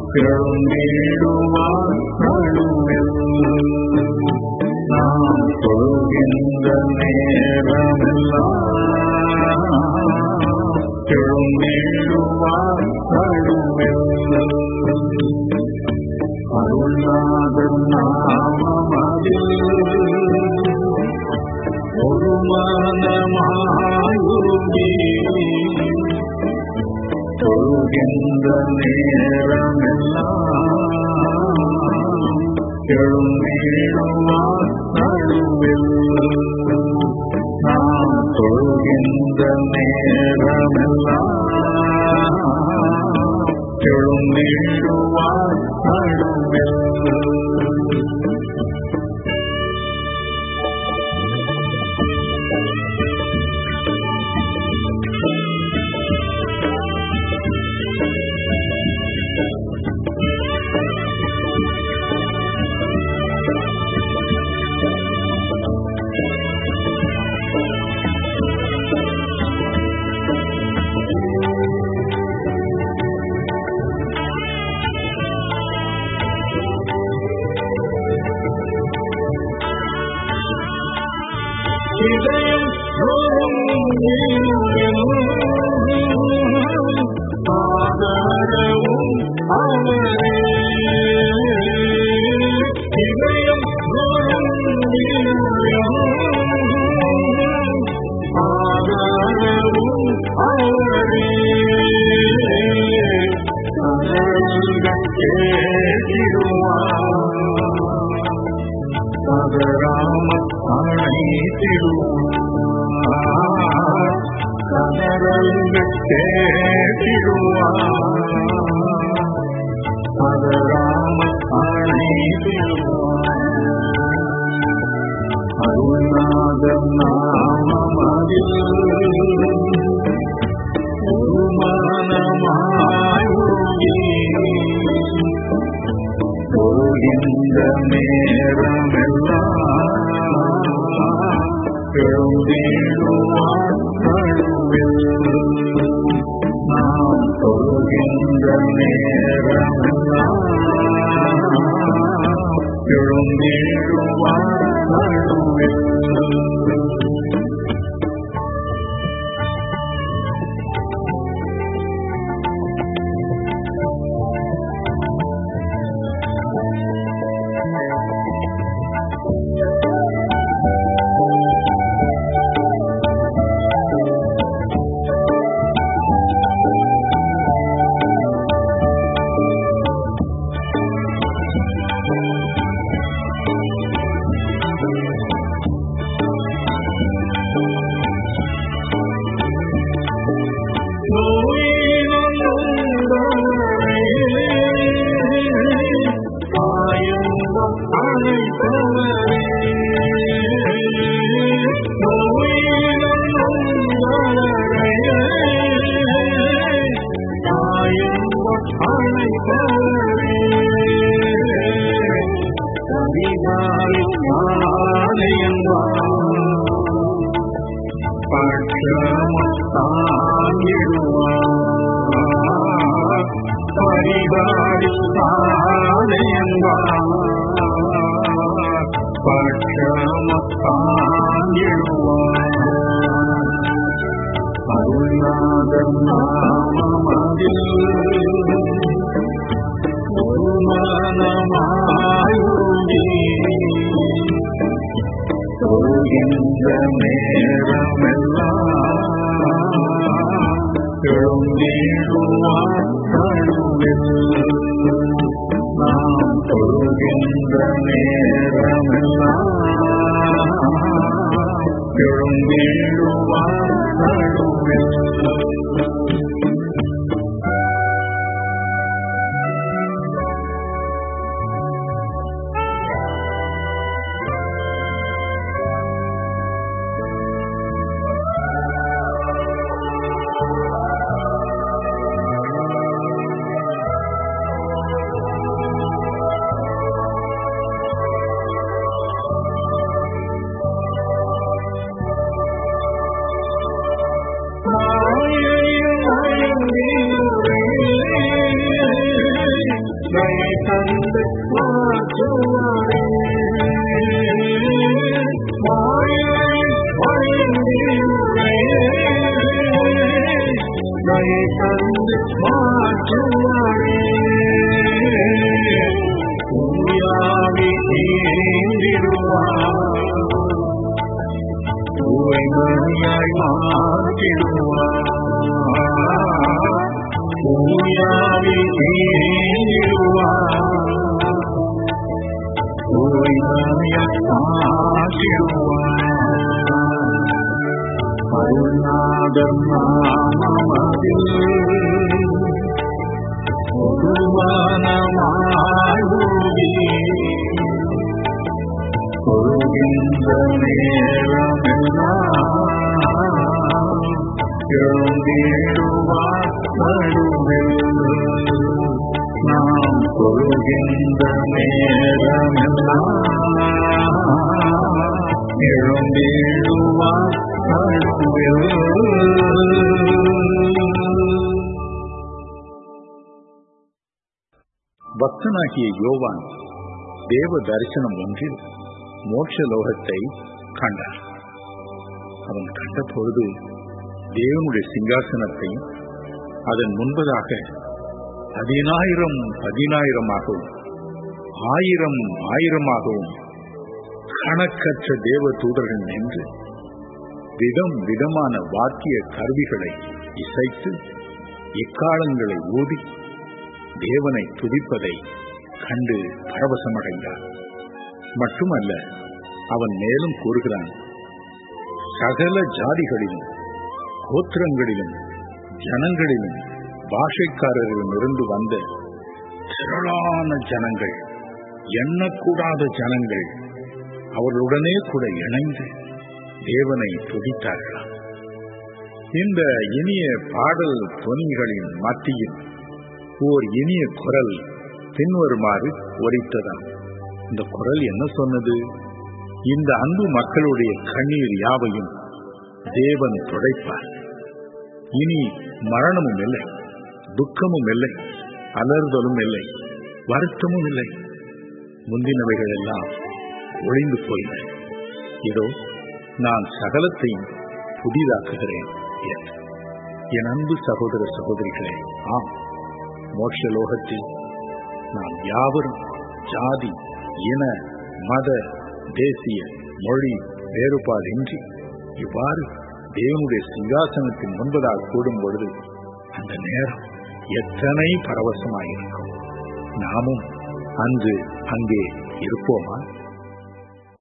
எழுந்திடுவார் நடுவில் நாம் தொழுகின்ற நேரமெல்லாம் எழுந்திடுவார் நடுவில் அருள்நாதன் நாமமதில் ஒரு மனமாயுருகி தொழுகின்ற நேரமெல்லாம் எழுந்திடுவார் நடுவில் நாம் தொழுகின்ற நேரமெல்லாம் எழுந்திடுவார் நடுவில் இதயம் ஆதாரவும் அவரே இதயம் ஆதாரவும் அவரே கேட்டிடுவார் பதராம அணைத்திடுவார் கதரங்கு கேட்டிடுவார் பதராம அணைத்திடுவார் அருணாத நாமமதில் ஒரு மனமாய் உருகி போகின்ற நேரமெல்லாம் எழுந்திடுவார் நடுவில் நாம் தொழுகின்ற நேரமெல்லாம் எழுந்திடுவார் நடுவில் தயை தந்து மாற்றுவாரே மாயை வழிந்திடுவே தயை தந்து மாற்றுவாரே உயாவி நீந்திடுவார் தூய்மையாய் மாற்றிடுவார் தூயாவி நீங்கிடுவார் தூய்மையாய் மாற்றிடுவார் அருணாதர் நாமத்தில் ஒருவனமாய் ஊதி கொள்கின்ற நேரமெல்லாம் எழுந்திடுவார் நடுவில் நாம் கொள்கின்ற நேரமெல்லாம் எழுந்திடுவார் நடுவில் பக்தனாகிய யோவான் தேவ தரிசனம் ஒன்றில் மோட்ச லோகத்தை கண்டார் அவன் கண்ட பொழுது தேவனுடைய சிங்காசனத்தை அதன் முன்பதாக பதினாயிரம் பதினாயிரமாகவும் ஆயிரம் ஆயிரமாகவும் கணக்கற்ற தேவ தூதர்கள் நின்று விதம் விதமான வாக்கிய கருவிகளை இசைத்து இக்காலங்களை ஊதி தேவனை துதிப்பதை கண்டு பரவசமடைந்தார் மட்டுமல்ல அவன் மேலும் கூறுகிறான் சகல ஜாதிகளிலும் கோத்திரங்களிலும் ஜனங்களிலும் பாஷைக்காரரிலும் இருந்து வந்த திரளான ஜனங்கள் எண்ணக்கூடாத ஜனங்கள் அவர்களுடனே கூட இணைந்து தேவனை துதித்தார்களாம் இந்த இனிய பாடல் துணிகளின் மத்தியில் ஓர் இனிய குரல் பின்வருமாறு ஒலித்ததாம் இந்த குரல் என்ன சொன்னது இந்த அன்பு மக்களுடைய கண்ணீர் யாவையும் தேவன் துடைப்பார் இனி மரணமும் இல்லை துக்கமும் இல்லை அலறுதலும் இல்லை வருத்தமும் இல்லை முந்தினவைகள் எல்லாம் ஒளிந்து போயின இதோ நான் சகலத்தையும் புதிதாக்குகிறேன் என்று. என் அன்பு சகோதர சகோதரிகளே ஆம் மோட்ச லோகத்தில் நாம் யாவரும் ஜாதி இன மத தேசிய மொழி வேறுபாடின்றி இவ்வாறு தேவனுடைய சிங்காசனத்தின் முன்பதாக கூடும் பொழுது அந்த நேரம் எத்தனை பரவசமாயிருக்கும் நாமும் அன்று அங்கே இருப்போமா